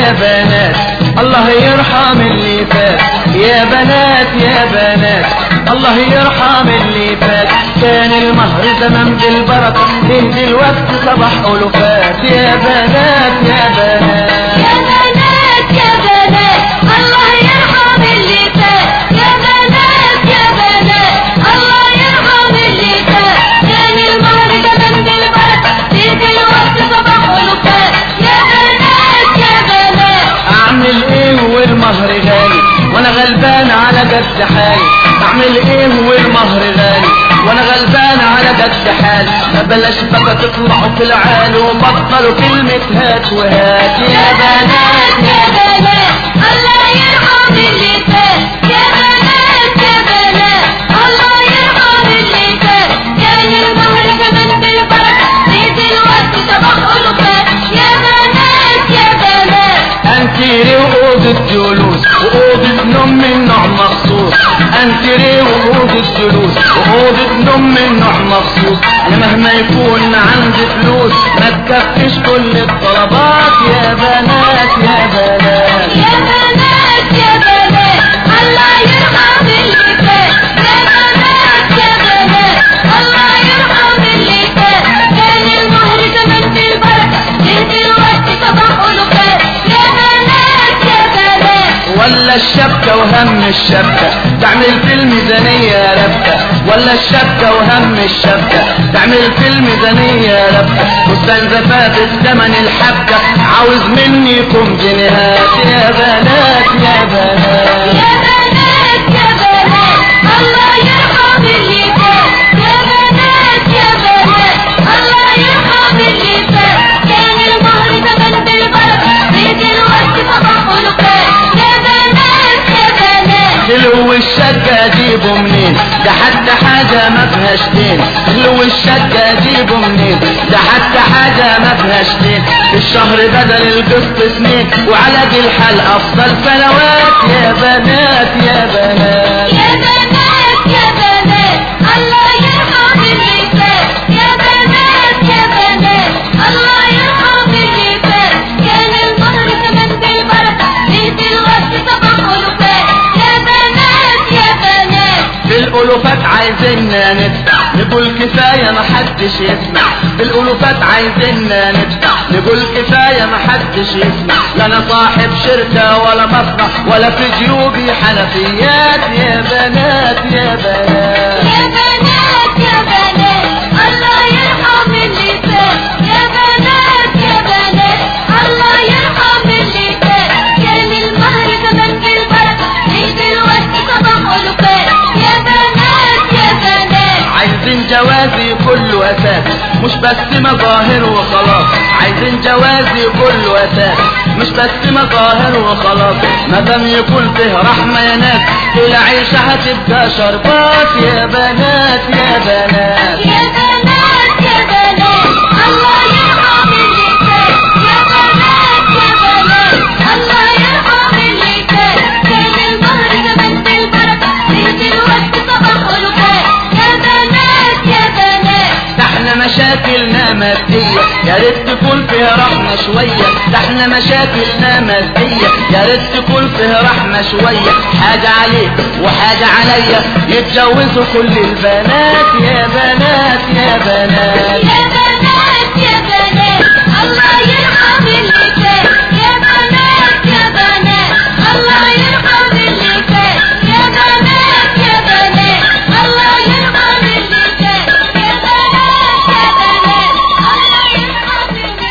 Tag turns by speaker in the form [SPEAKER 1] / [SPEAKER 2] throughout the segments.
[SPEAKER 1] يا بنات الله يرحم اللي فات يا بنات يا بنات الله يرحم اللي فات كان المهر زمان بالبركة ليه دلوقتي صباح ألوفات يا بنات يا بنات
[SPEAKER 2] يا بنات يا بنات الله يرحم اللي فات يا بنات يا بنات الله يرحم اللي فات كان المهر زمان بالبركة في دلوقتي صباح ولفات يا بنات يا بنات
[SPEAKER 1] اعمل ايه والمهر غالي وانا غلبان على قد حالي اعمل ايه والمهر غالي وانا غلبان على قد حالي ما بلاش بقى تطلعوا في العالي وبطلوا كلمة هات وهات يا بنات
[SPEAKER 2] يا بنات الله يرحم اللي فات يا بنات يا بنات الله يرحم اللي فات كان المهر زمان بالبركة في دلوقتي صباح ألوفات يا بنات يا بنات
[SPEAKER 1] انتري وأوضة جلوس وأوضة نوم من نوع مخصوص انتري وأوضة جلوس وأوضة نوم من نوع مخصوص انا مهما يكون عندي فلوس ما تكفيش كل الطلبات يا بنات يا بنات
[SPEAKER 2] يا بنات يا بنات الله يرحم اللي فات يا بنات يا بنات الله يرحم اللي فات كان المهر زمان بالبركة ليه دلوقتي صباح ألوفات يا بنات يا بنات
[SPEAKER 1] ولا الشبكة وهم الشبكة تعمل في الميزانية ربكة ولا الشبكة وهم الشبكة تعمل في الميزانية ربكة فستان زفاف زمن الحبكة عاوز منيكم جنيهات يا بنات يا بنات
[SPEAKER 2] يا بنات يا بنات الله يرحم اللي فات يا بنات يا بنات الله يرحم اللي فات كان المهر زمان بالبركة في دلوقتي صباح ولفات يا بنات يا بنات
[SPEAKER 1] حلو الشقة اجيبه منين ده حتى حاجة ما فيهاش دين حلو الشقة اجيبه منين ده حتى حاجة ما فيهاش دين في الشهر بدل القسط سنين وعلى دي الحال افضل فلوات يا بنات يا بنات
[SPEAKER 2] يا بنات يا بنات الله يرحم اللي فات يا بنات يا بنات الله يرحم اللي فات كان المهر زمان بالبركة ليه دلوقتي صباح ولفات يا بنات يا بنات
[SPEAKER 1] في الألوفات عايزيننا ندفع نقول كفاية ما حدش يسمع في الألوفات عايزيننا ندفع نقول كفاية ما حدش يسمع لا أنا صاحب شركة ولا مصنع ولا في جيوبي حنفيات يا بنات يا بنات
[SPEAKER 2] يا بنات يا بنات الله يرحم اللي فات يا بنات يا بنات الله يرحم اللي فات كان المهر زمان بالبركة ليه دلوقتي صباح ولفات يا بنات يا بنات
[SPEAKER 1] عايزين جوازي كله أساس مش بس مظاهر وخلاص عايزين جوازي كله أساس مش بس مظاهر وخلاص ما دام يكون فيه رحمة يا ناس العيشة هتبقى شربات يا بنات يا بنات
[SPEAKER 2] يا بنات يا بنات الله يرحم اللي فات يا بنات يا بنات الله يرحم اللي فات كان المهر زمان بالبركة ليه دلوقتي صباح ولفات يا بنات يا بنات
[SPEAKER 1] ده احنا مشاكلنا مادية يا ريت تكون فيها رحمة شوية ده احنا مشاكلنا مادية يا ريت تكون فيها رحمة شوية حاجة عليك وحاجة عليا يتجوزوا كل البنات يا بنات يا بنات
[SPEAKER 2] يا بنات يا بنات الله يرحم اللي فات يا بنات يا بنات الله يرحم اللي فات يا بنات يا بنات الله يرحم اللي فات يا بنات يا بنات الله يرحم اللي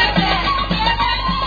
[SPEAKER 2] فات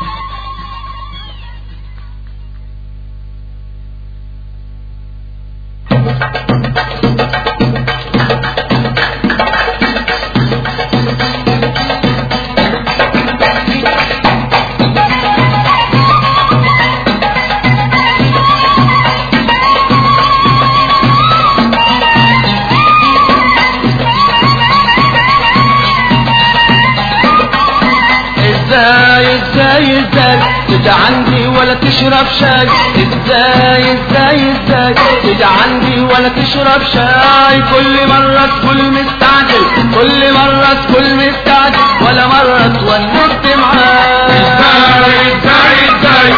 [SPEAKER 1] ازاي ازاي ازاي تجي عندي ولا تشرب شاي ازاي ازاي ازاي تجي عندي ولا تشرب شاي كل مرة تقول مستعجل كل مرة تقول مستعجل ولا مرة تونست معاي
[SPEAKER 3] ازاي ازاي ازاي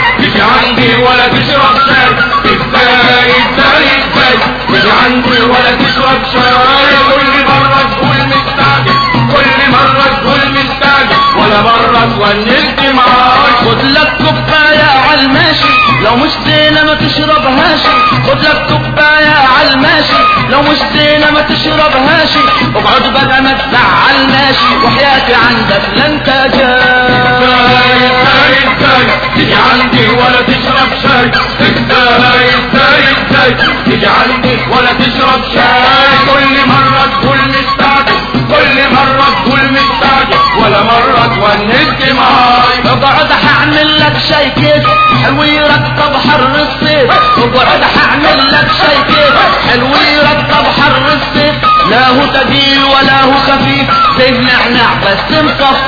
[SPEAKER 1] لو مش زينة ما تشربهاش خد لك كوباية على الماشي لو مش زينة ما تشربهاش اقعد بقى ما تزعلناش وحياتي عندك لا انت
[SPEAKER 3] ازاي
[SPEAKER 1] جاي
[SPEAKER 3] ازاي ازاي تيجي عندي ولا تشرب شاي ازاي ازاي ازاي تيجي عندي ولا تشرب شاي كل مرة تقول مستعجل كل مرة تقول مستعجل ولا مرة تونست معاي
[SPEAKER 1] اقعد هعمل لك شاي كيف حلو يرطب حر الصيف اقعد هعمل لك شاي كيف حلو يرطب حر الصيف لا هو تقيل ولا هو خفيف زي النعناع بس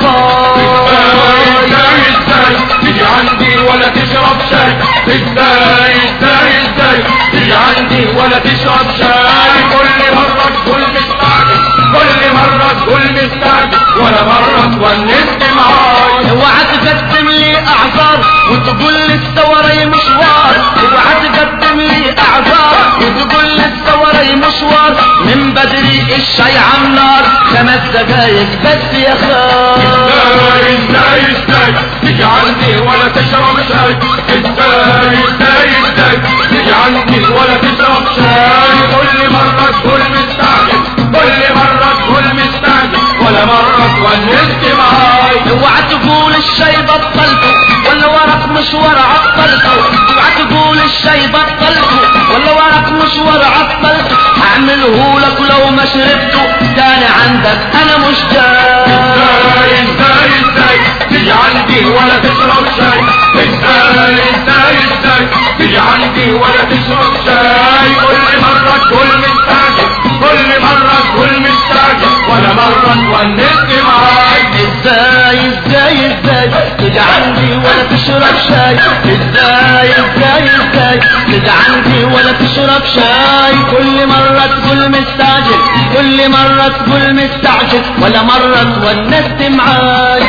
[SPEAKER 3] ازاي
[SPEAKER 1] مصفى
[SPEAKER 3] ازاي ازاي تيجي عندي ولا تشرب شاي ازاي ازاي ازاي تيجي عندي ولا تشرب شاي كل مرة تقول مستعجل كل مرة تقول مستعجل ولا مرة تونست معاي
[SPEAKER 1] اوعى تقدم لي اعذار وتقول لي الثوري مشوار اوعى تقدم لي اعذار وتقول لي الثوري مشوار من بدري الشاي على النار خمس دقايق بس يا
[SPEAKER 3] ازاي
[SPEAKER 1] خال
[SPEAKER 3] ازاي ازاي تيجي عندي ولا تشرب شاي ازاي ازاي ازاي تيجي عندي ولا تشرب شاي كل مرة تقول مستعجل كل مرة تقول مستعجل ولا مرة تونست معاي
[SPEAKER 1] اوعى تقول الشاي بطلته ولا ورق مشوار عطلته اوعى تقول الشاي بطلته ولا ورق مشوار عطلته هعمله لك ولو ما شربته تاني عندك انا مش
[SPEAKER 3] ازاي
[SPEAKER 1] جاي
[SPEAKER 3] ازاي ازاي تيجي عندي ولا تشرب شاي ازاي ازاي ازاي تيجي عندي ولا تشرب شاي كل مرة تقول مستعجل كل مرة تقول مستعجل ولا مرة تونست معاي
[SPEAKER 1] ازاي ازاي ازاي تيجي عندي ولا تشرب شاي ازاي ازاي ازاي تيجي عندي ولا تشرب شاي كل مرة تقول مستعجل كل مرة تقول مستعجل ولا مرة تونست معاي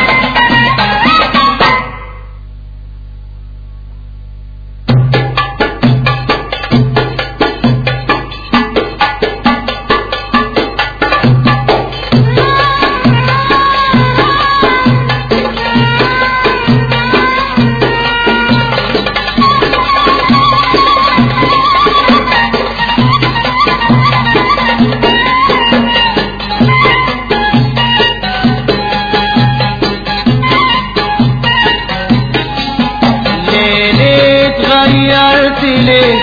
[SPEAKER 1] ليه ليه اتغيرت ليه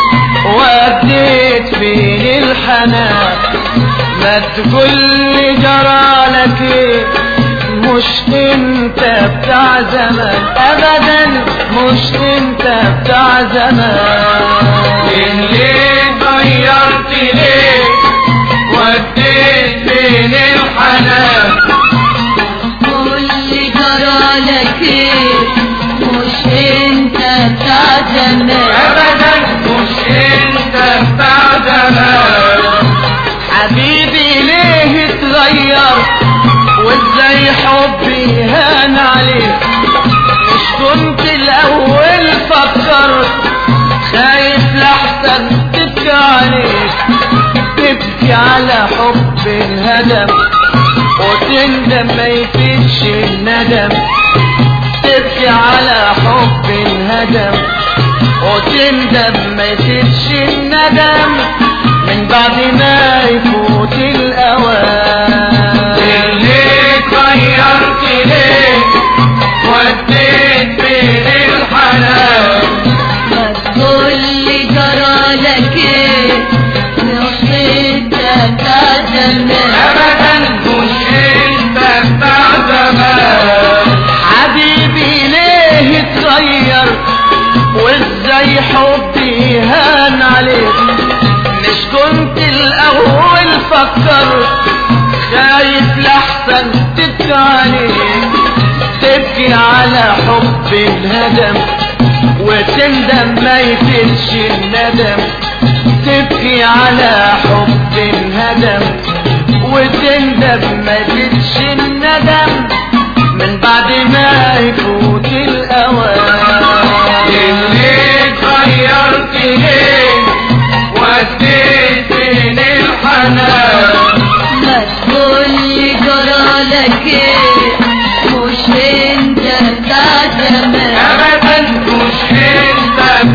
[SPEAKER 1] وديت فين الحنان ما تقولي جرالك ايه مش انت بتاع زمان ابدا مش انت بتاع زمان
[SPEAKER 3] ليه غيرت ليه وديت فين الحنان
[SPEAKER 2] كل جرالك ايه مش انت بتاع زمان
[SPEAKER 3] ابدا مش انت بتاع زمان
[SPEAKER 1] حبيبي ليه اتغير وازاي حبي هان عليك مش كنت الاول فكرت خايف لحسن تبكي عليك تبكي على حب الهدم وتندم ما يفيدش الندم تبكي على حب الهدم وتندم ما يفيدش الندم من بعد ما يفوت الاوان
[SPEAKER 3] ليه غيرت ليه وديت فين الحنان
[SPEAKER 2] ما تقولي جرالك ايه مش انت بتاع زمان
[SPEAKER 3] ابدا مش انت بتاع زمان
[SPEAKER 1] حبيبي ليه اتغير وازاي حبي هان عليك مش كنت الاول فكر خايف لحسن تبكي عليك تبكي على حب الهدم وتندم ما يفيدش الندم تبكي على حب الهدم وتندم ما يفيدش الندم من بعد ما يفوت الاوان
[SPEAKER 3] ليه غيرت ليه وديت فين الحنان
[SPEAKER 2] ما تقولي جرالك ايه مش انت بتاع زمان
[SPEAKER 3] ابدا مش انت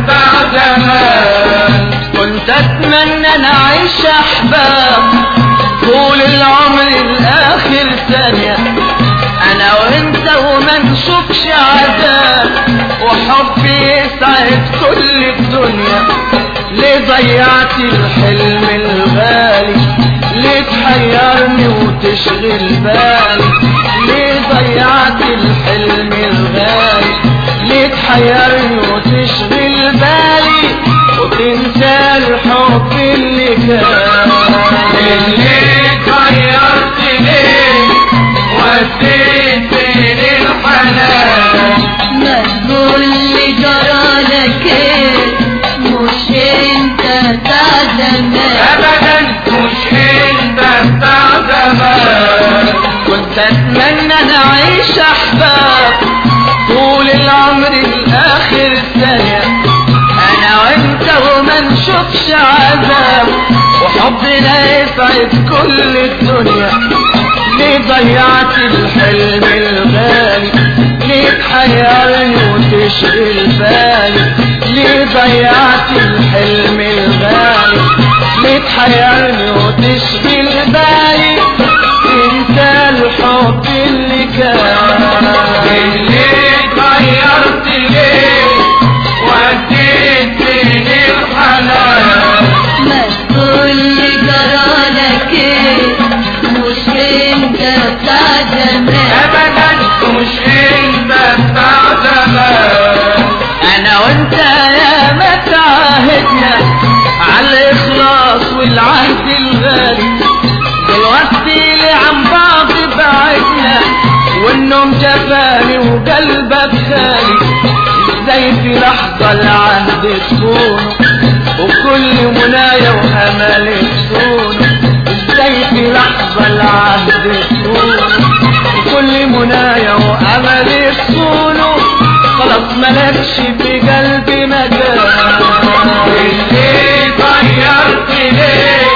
[SPEAKER 1] اتمنى نعيش احباب طول العمر الاخر ثانية انا وانت وما نشوفش عذاب وحب يسعد كل الدنيا ليه ضيعت الحلم الغالي ليه تحيرني وتشغل بالي ليه ضيعت الحلم الغالي ليه تحيرني وتشغل بالي وتنسى الحب اللي كان
[SPEAKER 3] اللي غيرت ليه وديتني للحنان
[SPEAKER 2] ما تقول لي جرالك ايه مش انت بتاع زمان
[SPEAKER 3] ابدا مش انت بتاع زمان
[SPEAKER 1] كنت اتمنى نعيش احباب طول العمر الاخر ثانية انا وانت وما نشوفش عذاب وحبنا يسعد كل الدنيا ليه ضيعت الحلم الغالي ليه تحيرني وتشغل بالي ليه ضيعت الحلم الغالي ليه تحيرني وتشغل بالي انت الحب اللي كان
[SPEAKER 3] اللي غيرت ليه وديتني للحنان
[SPEAKER 2] ما تقول لي جرالك ايه مش انت بتاع زمان
[SPEAKER 3] ابدا مش انت بتاع زمان
[SPEAKER 1] انا وانت يا ما تعاهدنا على الاخلاص والعهد الغالي دلوقتي اللي عن بعض بعدنا والنوم جفاني وقلبك خالي ازاي في لحظة العهد تكون وكل منايا وامل تكون ازاي في لحظة العهد تكون وكل منايا وامل تكون خلاص ملكش في قلبي مكان
[SPEAKER 3] اللي غيرت ليه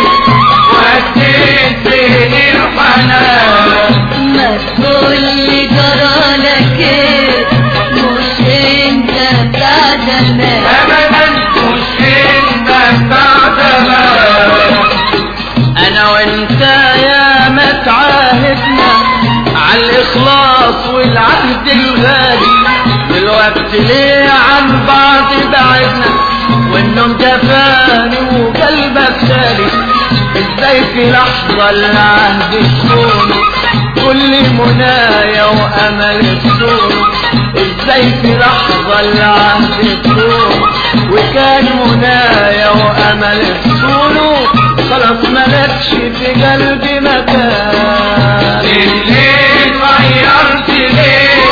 [SPEAKER 3] وديتني الحنان
[SPEAKER 2] ما تقول لي جرالك ايه مش انت بتاع زمان
[SPEAKER 3] ابدا مش انت بتاع زمان
[SPEAKER 1] انا وانت يا ما تعاهدنا على الاخلاص والعهد الغالي دلوقتي ليه عن بعض بعدنا والنوم جفاني وقلبك خالي ازاي في لحظة العهد تكون كل منايا وامل تكون ازاي في لحظة العهد تكون وكان منايا وامل تكون خلاص ملكش في قلبي مكان
[SPEAKER 3] اللي غيرت ليه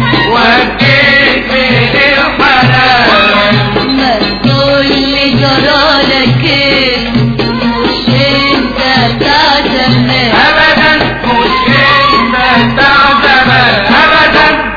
[SPEAKER 3] وديتني الحنان
[SPEAKER 2] ما تقول لي جرالك ايه مش انت بتاع زمان
[SPEAKER 3] ابدا مش انت بتاع زمان ابدا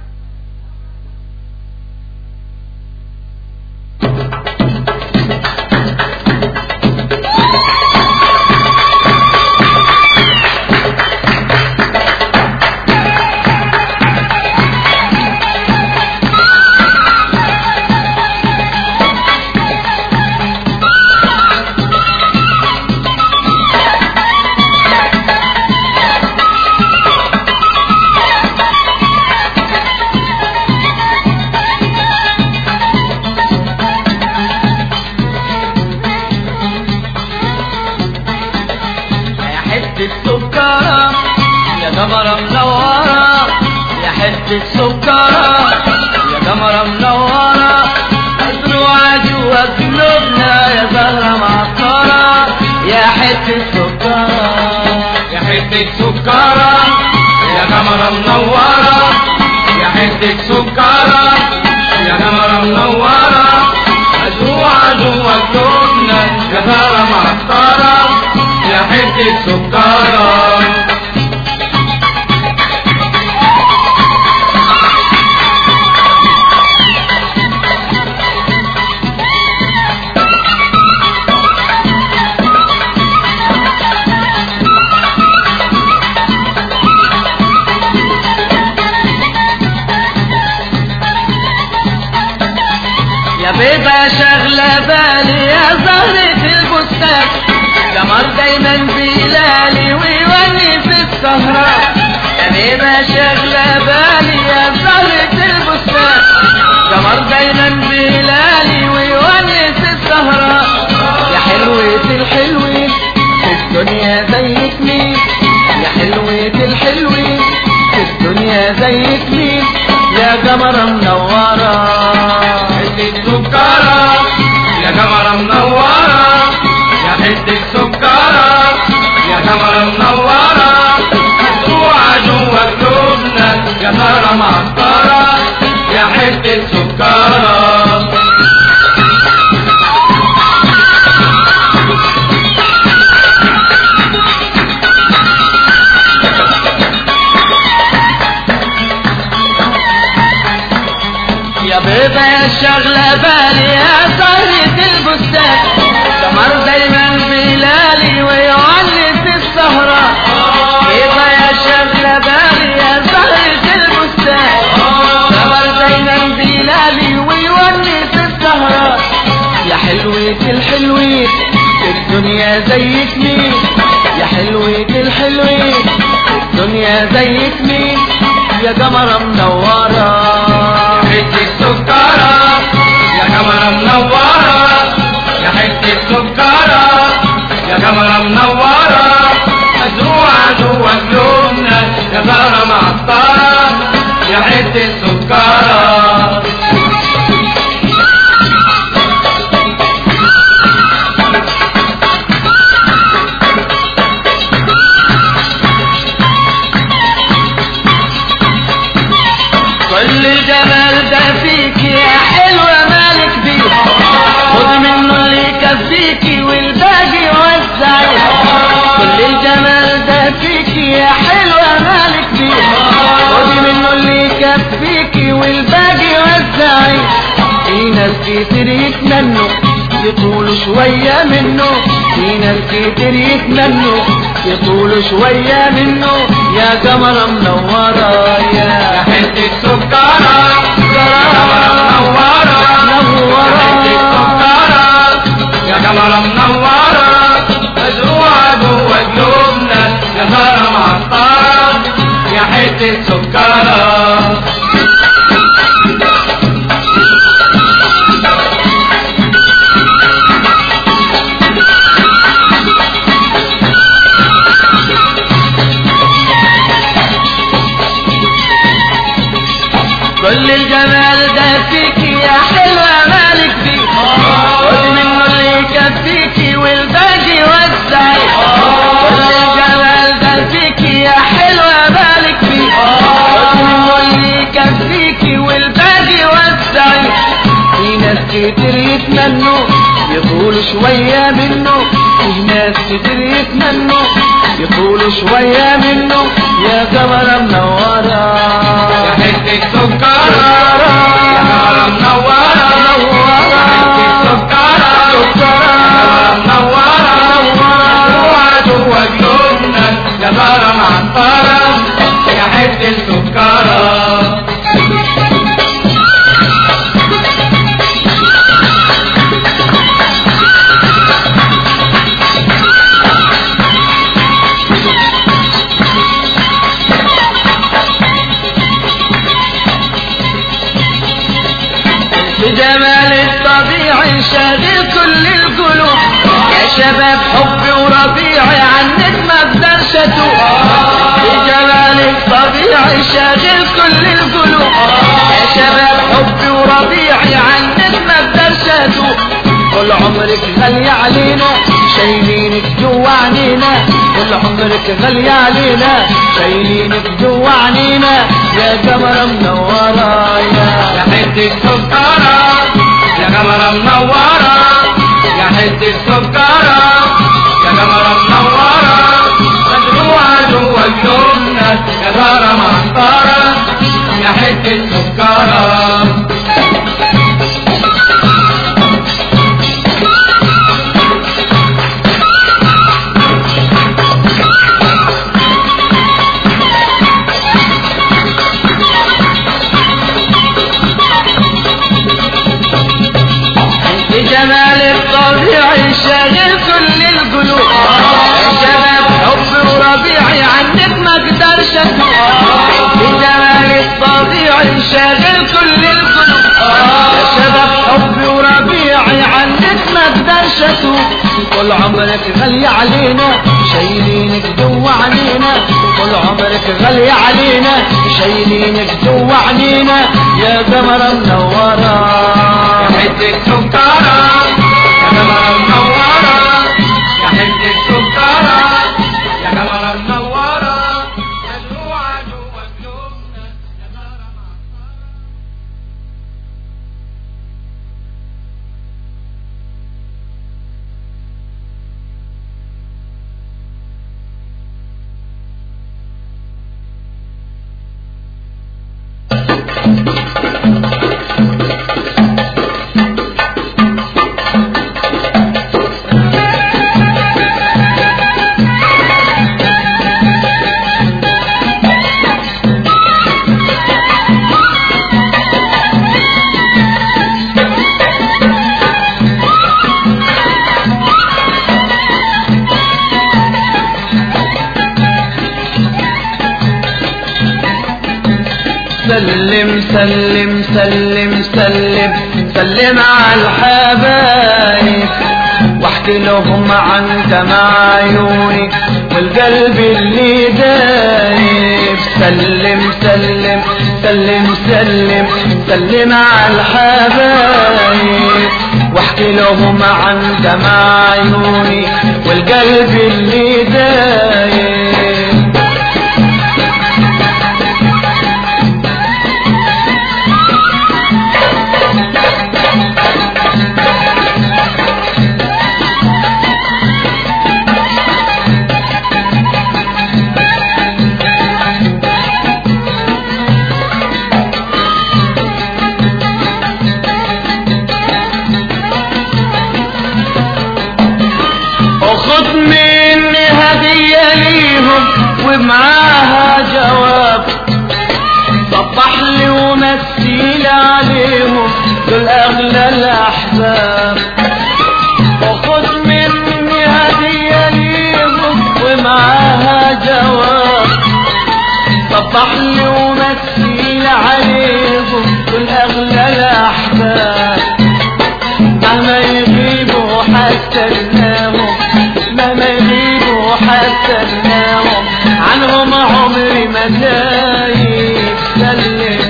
[SPEAKER 1] يا حتة سكرة يا قمرة منورة يا حتة سكرة يا قمرة منورة أزرع جوا قلوبنا يا زهرة معطرة يا حتة سكرة
[SPEAKER 3] يا حتة سكرة يا قمرة منورة يا حتة سكرة يا قمرة منورة مزروعة جوا قلوبنا يا زهرة معطرة يا حتة سكرة
[SPEAKER 1] يا بيضة يا شغلة بالي يا زهرة البستان
[SPEAKER 3] حتة سكرة يا قمرة منورة مزروعة جوا قلوبنا يا نارة معطرة يا حتة سكرة
[SPEAKER 1] يا بيضة يا شغلة بالي يا زهرة البستان قمر دايما بلالي ويعنس السهرة بيضة يا شغلة بالي يا زهرة البستان قمر دايما بلالي ويونس السهرة يا حلوة الحلوين في الدنيا زيك مين يا حلوة الحلوين في الدنيا زيك مين يا قمرة منورة
[SPEAKER 3] حتة سكرة يا قمرة منورة يا حتة سكرة يا قمرة منورة مزروعة جوا قلوبنا يا زهرة معطرة يا حتة سكرة
[SPEAKER 1] كل الجمال ده فيك يا حلوة مالك بيه خد منه اللي يكفيكي والباقي وزعي كل الجمال ده فيك يا حلوة مالك بيه خد منه اللي يكفيكي والباقي وزعي في ناس كتير يتمنوا يطولوا شوية منه في ناس كتير يتمنوا يطولوا شوية منه يا قمرة منورة
[SPEAKER 3] يا
[SPEAKER 1] يا
[SPEAKER 3] حتة سكرة يا قمرة منورة يا حتة سكرة يا قمرة منورة مزروعة جوا قلوبنا يا زهرة معطرة يا حتة سكرة
[SPEAKER 1] كل الجمال ده فيكي يا حلوة مالك فيه خد منه اللي يكفيكي والباقي وزعي كل الجمال ده فيكي يا حلوة مالك فيه خد منه اللي يكفيكي والباقي وزعي في ناس كتير يتمنوا يطولوا شوية منه في ناس كتير يتمنوا يطولوا شوية منه يا قمرة منورة
[SPEAKER 3] يا حتة سكرة يا قمرة منورة يا حتة سكرة يا قمرة منورة مزروعة جوا قلوبنا يا زهرة معطرة يا حتة سكرة
[SPEAKER 1] بجمال الطبيعي شاغل كل القلوب يا شباب حبي وربيعي عنك ما اقدرش اتوب بجمال الطبيعي شاغل كل القلوب يا شباب حبي وربيعي عنك ما اقدرش اتوب طول عمرك غالية علينا شايلينك جوا عنينا طول عمرك غالية علينا شايلينك جوا عنينا يا قمرة منورة يا
[SPEAKER 3] يا حتة سكرة يا قمرة منورة يا حتة سكرة يا قمرة منورة مزروعة جوا قلوبنا يا زهرة معطرة يا حتة سكرة
[SPEAKER 1] بجمال الطبيعي شاغل كل القلوب يا شباب حب وربيعي عنك ما اقدرش اتوب بجمال الطبيعي شاغل كل القلوب يا شباب حب وربيعي عنك ما اقدرش اتوب طول عمرك غالية علينا شايلينك جوا علينا طول عمرك غالية علينا شايلينك جوا علينا يا قمرة منورة
[SPEAKER 3] يا حتة سكرة يا قمرة منورة يا
[SPEAKER 1] سلم سلم سلم سلم سلم على الحبايب واحكي لهم عن دمع عيوني والقلب اللي دايب سلم سلم سلم سلم سلم على الحبايب واحكي لهم عن دمع عيوني والقلب اللي دايب وخد مني هدية ليهم ومعاها جواب صبح لي ومسيل عليهم دول أغلى الأحباب وخد مني هدية ليهم ومعاها جواب صبح لي ومسيل عليهم دول أغلى الأحباب مهما يغيبوا حستناهم مهما يغيبوا حستناهم عنهم عمري ما دايب سلم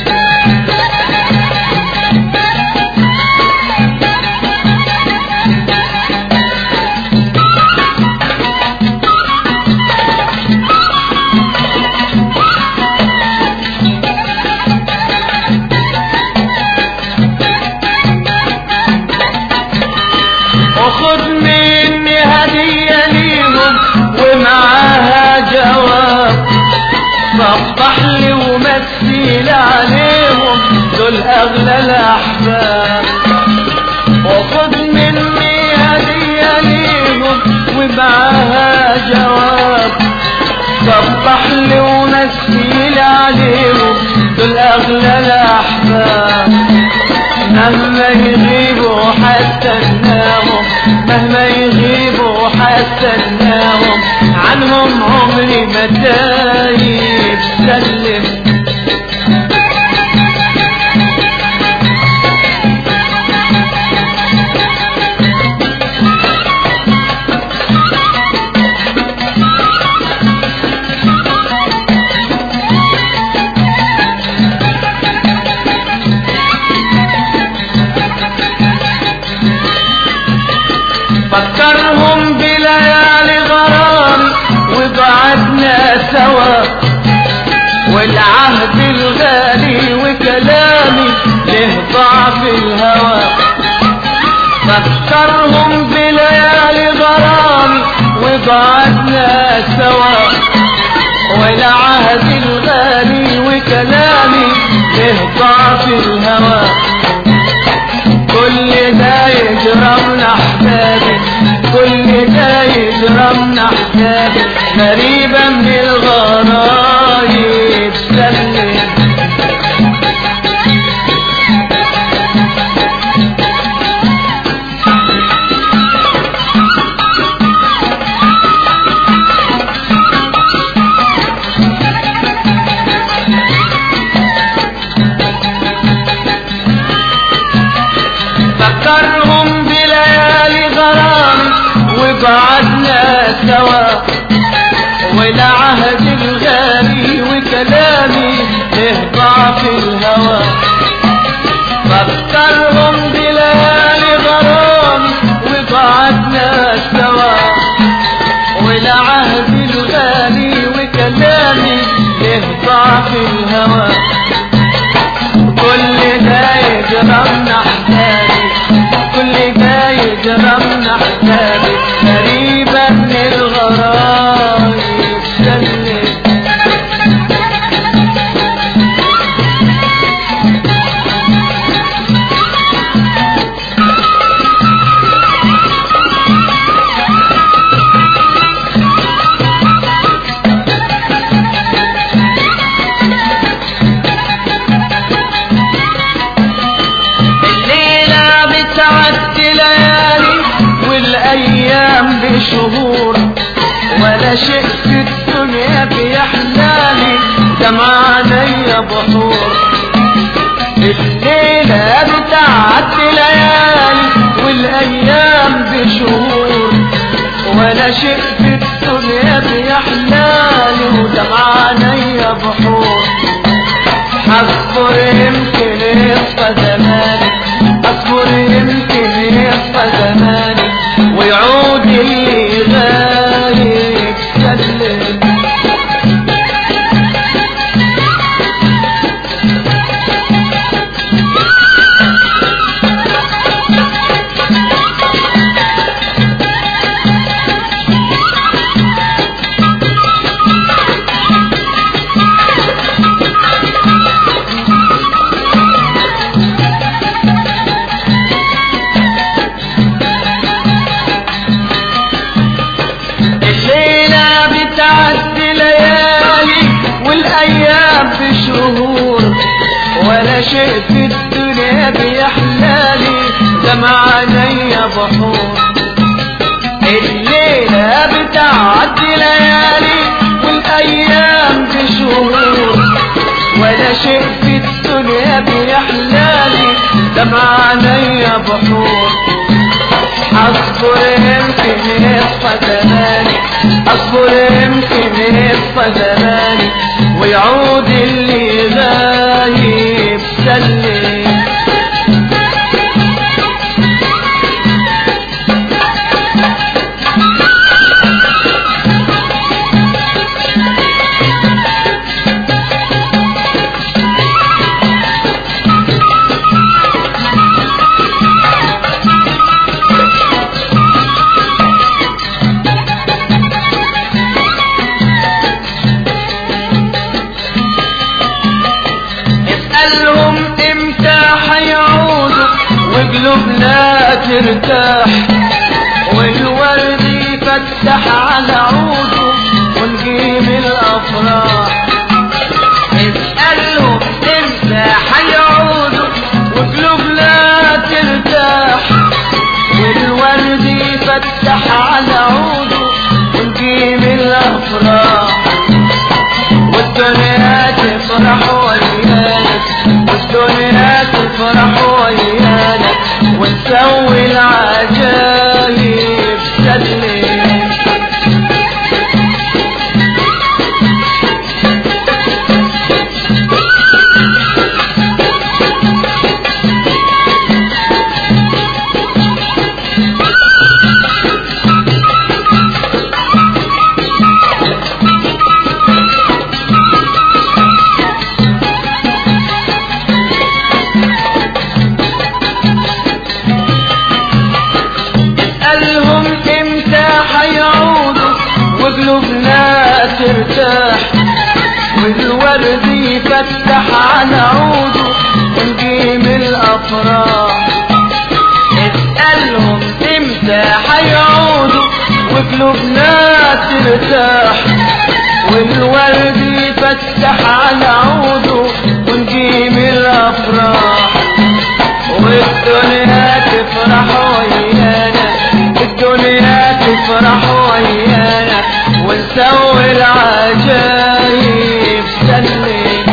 [SPEAKER 1] وخد مني هدية ليهم ومعاها جواب صبح لي ومثل عليهم دول أغلى الأحباب وخد مني هدية ليهم ومعاها جواب صبح لي ومثل عليهم دول أغلى الأحباب مهما يغيبوا حستناهم مهما يغيبوا حستناهم عنهم عمري ما دايب سلم فكرهم بليالي غرام وقعدنا سوا والعهد الغالي وكلامي له ضعف الهوى فكرهم بليالي غرام وقعدنا سوا والعهد الغالي وكلامي له ضعف الهوى كل ده يجرمنا احبابي كل ده يجرمنا احبابي غريبة من الغرايب سلم فكرهم بليالي غرام وقعدنا سوا والعهد الغالي وكلامي له ضعف الهوى فكرهم بليالي غرام وقعدنا سوا والعهد الغالي وكلامي له ضعف الهوى كل ده يجرمنا احبابي كل ده يجرمنا احبابي غريبة من الغرايب سلم الليلة بتعدي ليالي والأيام بشهور ولا شيء في الدنيا بيحلالي دمع عيني عينيا بحور الليلة بتعدي ليالي والايام بشهور ولا شيء في الدنيا بيحلالي ودمع عينيا بحور اصبر يمكن يصفى زماني اصبر يمكن يصفى زماني ويعود اللي غايب سلم الليلة بتعدي ليالي والايام بشهور ولا شيء في الدنيا بيحلالي دمع عينيا بحور الليلة بتعدي ليالي والايام بشهور ولا شيء في الدنيا بيحلالي دمع عينيا بحور اصبر يمكن يصفى زماني اصبر يمكن يصفى زماني ويعود اللي غايب سلم اسألهم امتى حيعودوا وقلوبنا ترتاح والورد يفتح على عوده ونجيب الافراح اسألهم امتى حيعودوا وقلوبنا ترتاح والورد يفتح على عوده ونجيب الافراح والدنيا تفرح ويانا والدنيا تفرح ويانا ونسوي العجايب سلم اسألهم امتى حيعودوا وقلوبنا ترتاح والورد يفتح على عوده ونجيب الافراح اسألهم امتى حيعودوا وقلوبنا ترتاح والورد يفتح على عوده ونجيب الافراح والدنيا تفرح ويانا الدنيا تفرح ويانا ونسوي العجايب سلم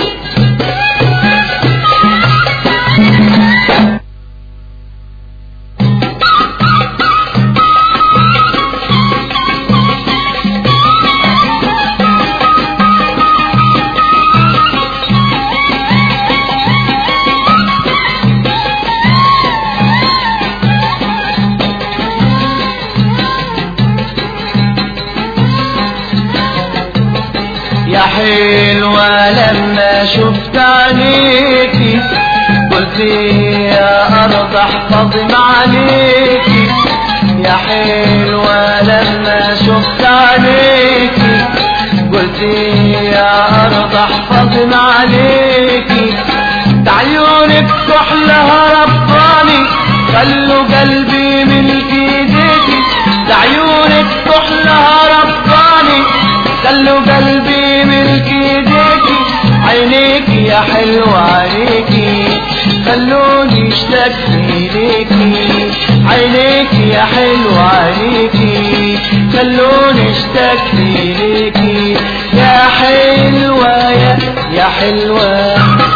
[SPEAKER 1] يا حلوة لما شفت عينيكي قلت يا أرض احفظ معانيكي يا حلوة لما شفت عينيكي قلت يا أرض احفظ معانيكي عيونك كحلها رباني خلوا قلبي ملك ايديكي عيونك كحلها رباني خلوا قلبي ملك ايديكي عينيكي يا حلوة عينيكي خلوني اشتاق ليكي عينيكي يا حلوة عينيكي خلوني اشتاق ليكي يا حلوة يا يا حلوة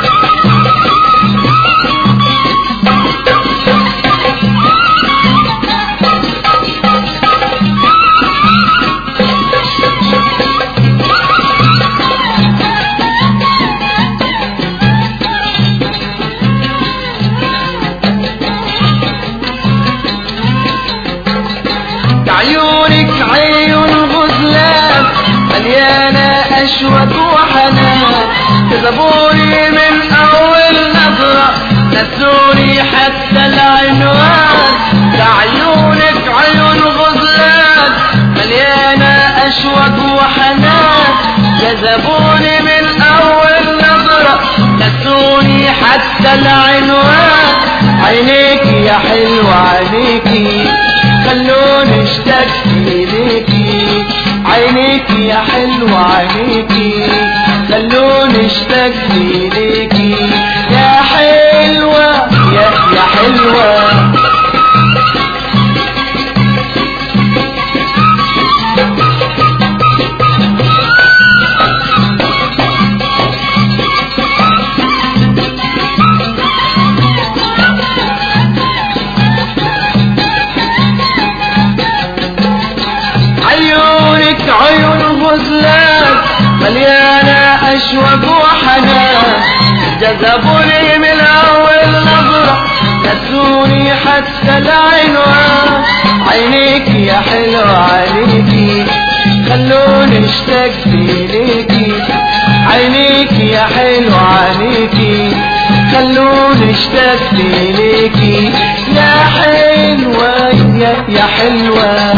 [SPEAKER 1] عيونك عيون غزلان مليانة أشوك وحنان كذبوني من أول نظرة نسوني حتى العنوان عيونك عيون غزلان مليانة أشوك وحنان جذبوني من أول نظرة نسوني حتى العنوان عينيك يا حلوة عينيكي خلوني اشتاق ليكي عينيك يا حلوة عينيكي خلوني اشتاق ليكي يا حلوة يا يا حلوة عيونك عيون غزلان مليانة أشواق وحنان جذبوني من أول نظرة نسوني حتى العنوان عينيك يا حلوة عينيكي خلوني اشتاق ليكي عينيك يا حلوة عينيكي خلوني اشتاق ليكي يا حلوة يا يا حلوة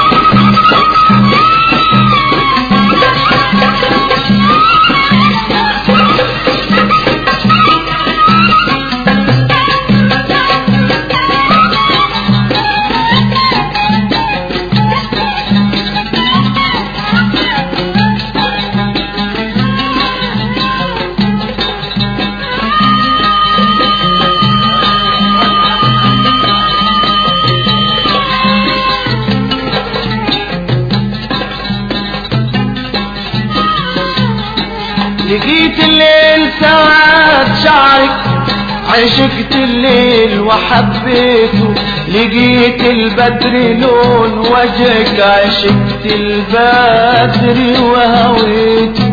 [SPEAKER 1] لقيت الليل سواد شعرك عشقت الليل وحبيته لقيت البدر لون وجهك عشقت البدر وهويته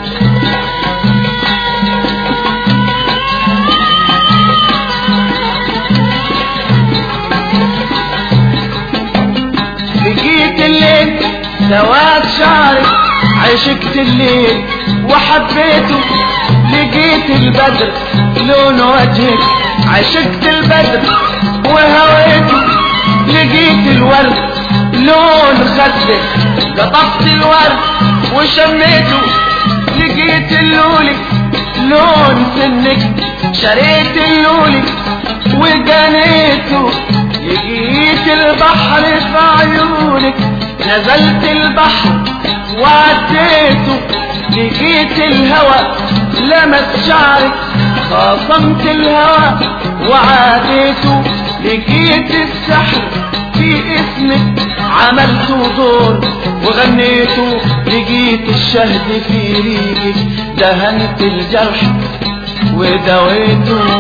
[SPEAKER 1] لقيت الليل سواد شعرك عشقت الليل وحبيته لقيت البدر لون وجهك عشقت البدر وهويته لقيت الورد لون خدك قطفت الورد وشميته لقيت اللولي لون سنك شريت اللولي وجنيته لقيت البحر في عيونك نزلت البحر وعديته لقيت الهوى لمس شعرك خاصمت الهوى وعاديته لقيت السحر في اسمك عملت دور وغنيته لقيت الشهد في ريقك دهنت الجرح ودويته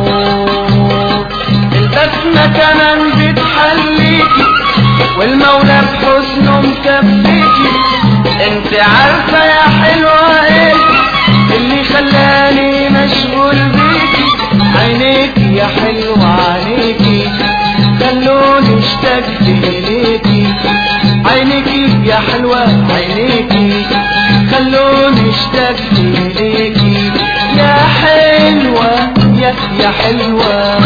[SPEAKER 1] البسمة كمان بتحليكي والمولى بحسنه مكفيكي انت عارفة يا حلوة ايه اللي خلاني مشغول بيكي عينيكي يا حلوة عينيكي خلوني اشتقت اليكي عينيكي يا حلوة عينيكي خلوني اشتقت اليكي يا حلوة يا يا حلوة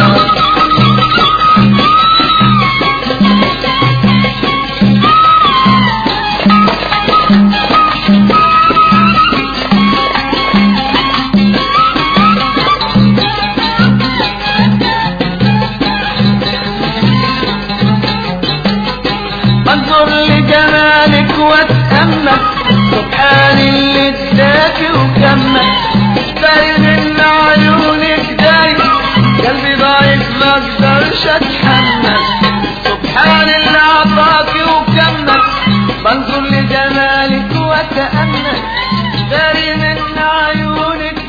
[SPEAKER 1] انظر لجمالك واتأمل سبحان اللي اداكي وكمل باين ان عيونك دايم قلبي ضايق ما اقدرش اتحمل سبحان اللي اعطاكي وكمل بنظر لجمالك واتأمل باين ان عيونك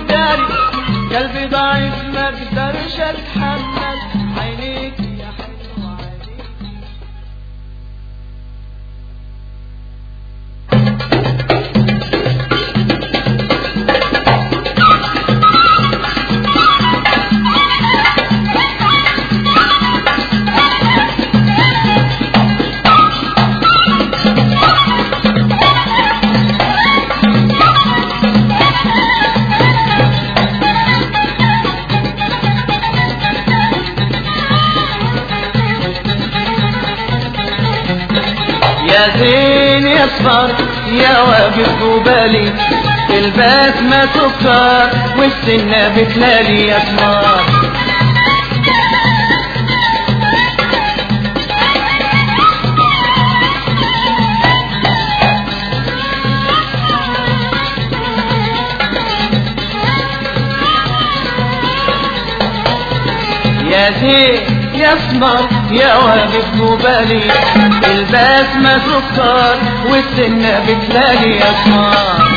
[SPEAKER 1] يا زين يا صفر يا واقف قبالي البسمة سكر والسنة بتلالي يا سمار يا زين يا اسمر يا واقف قبالي البسمة سكر والسنة بتلاقي يا اسمر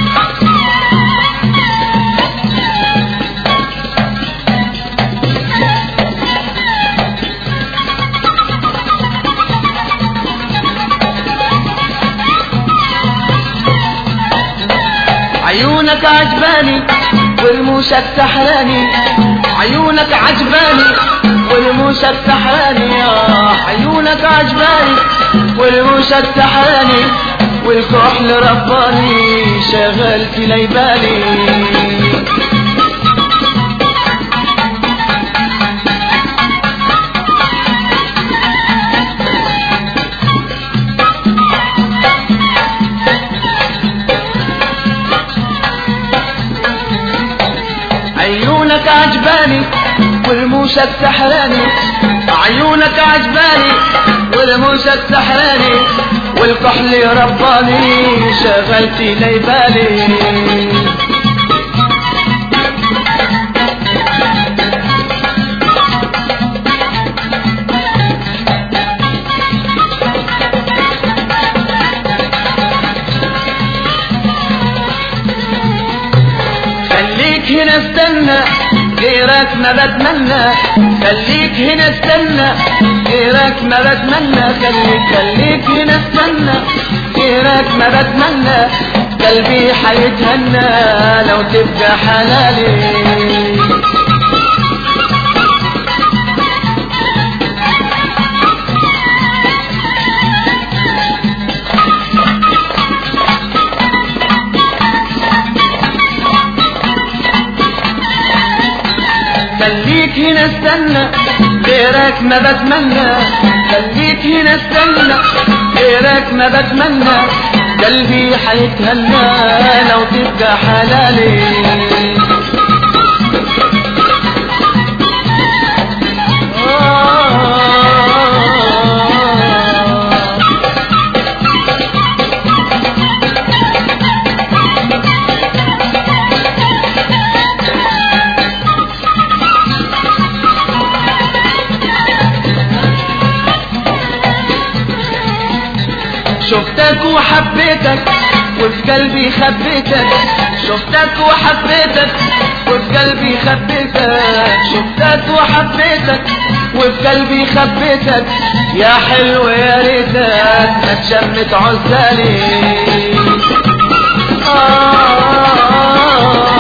[SPEAKER 1] عيونك عجباني ورموشك سحراني عيونك عجباني ورموشك سحراني آه عيونك عجباني ورموشك سحراني والكحل رباني شغلت ليبالي عيونك عجباني ورموشك سحراني عيونك عجباني ورموشك سحراني والكحل رباني شغلتي ليبالي خليك هنا استنى غيرك ما بتمنى خليك هنا استنى غيرك ما بتمنى خليك خليك هنا استنى غيرك ما بتمنى قلبي حيتهنى لو تبقى حلالي خليك هنا استنى غيرك ما بتمنى خليك هنا استنى غيرك ما بتمنى قلبي حيتهنى لو تبقى حلالي آه شفتك وحبيتك وفي قلبي خبيتك شفتك وحبيتك وفي قلبي خبيتك شفتك وحبيتك وفي قلبي خبيتك يا حلو يا ريتك ما تشمت عزالي آه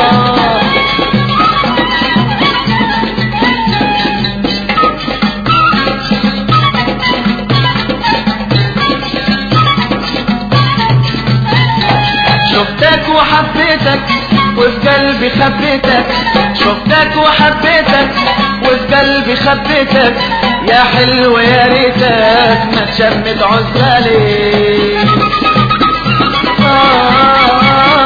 [SPEAKER 1] شفتك وحبيتك وفي قلبي خبيتك شفتك وحبيتك وفي قلبي خبيتك يا حلو يا ريتك ما تشمت عزالي آه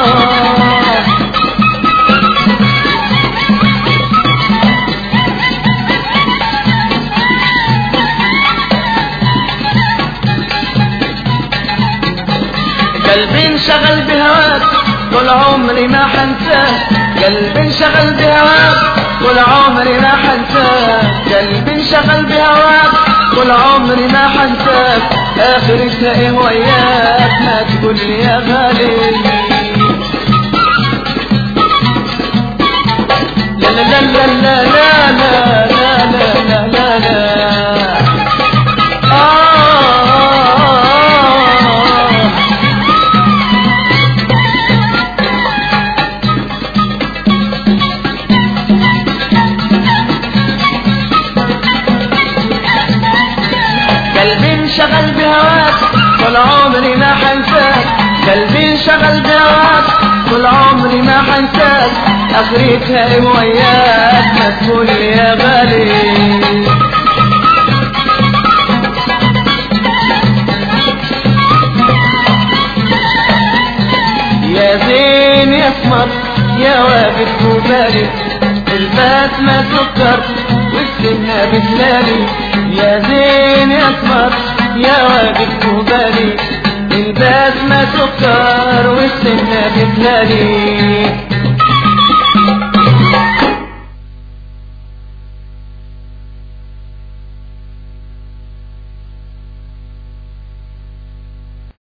[SPEAKER 1] قلبي انشغل بهواك طول عمري ما حنساه قلبي انشغل بهواك طول عمري ما حنساك قلبي انشغل بهواك طول عمري ما حنساك اخرتها ايه وياك ما تقول لي يا غالي لا لا لا لا لا لا لا لا لا لا لا آه قلبي انشغل بهواك طول عمري ما حنساك قلبي انشغل بهواك طول عمري ما حنساك اخرتها ايه وياك ما تقول لي يا غالي اسمر يا واقف كوبالي البسمة سكر والسنة بتلالي يا زين يا اسمر يا واقف كوبالي البسمة سكر والسنة بتلالي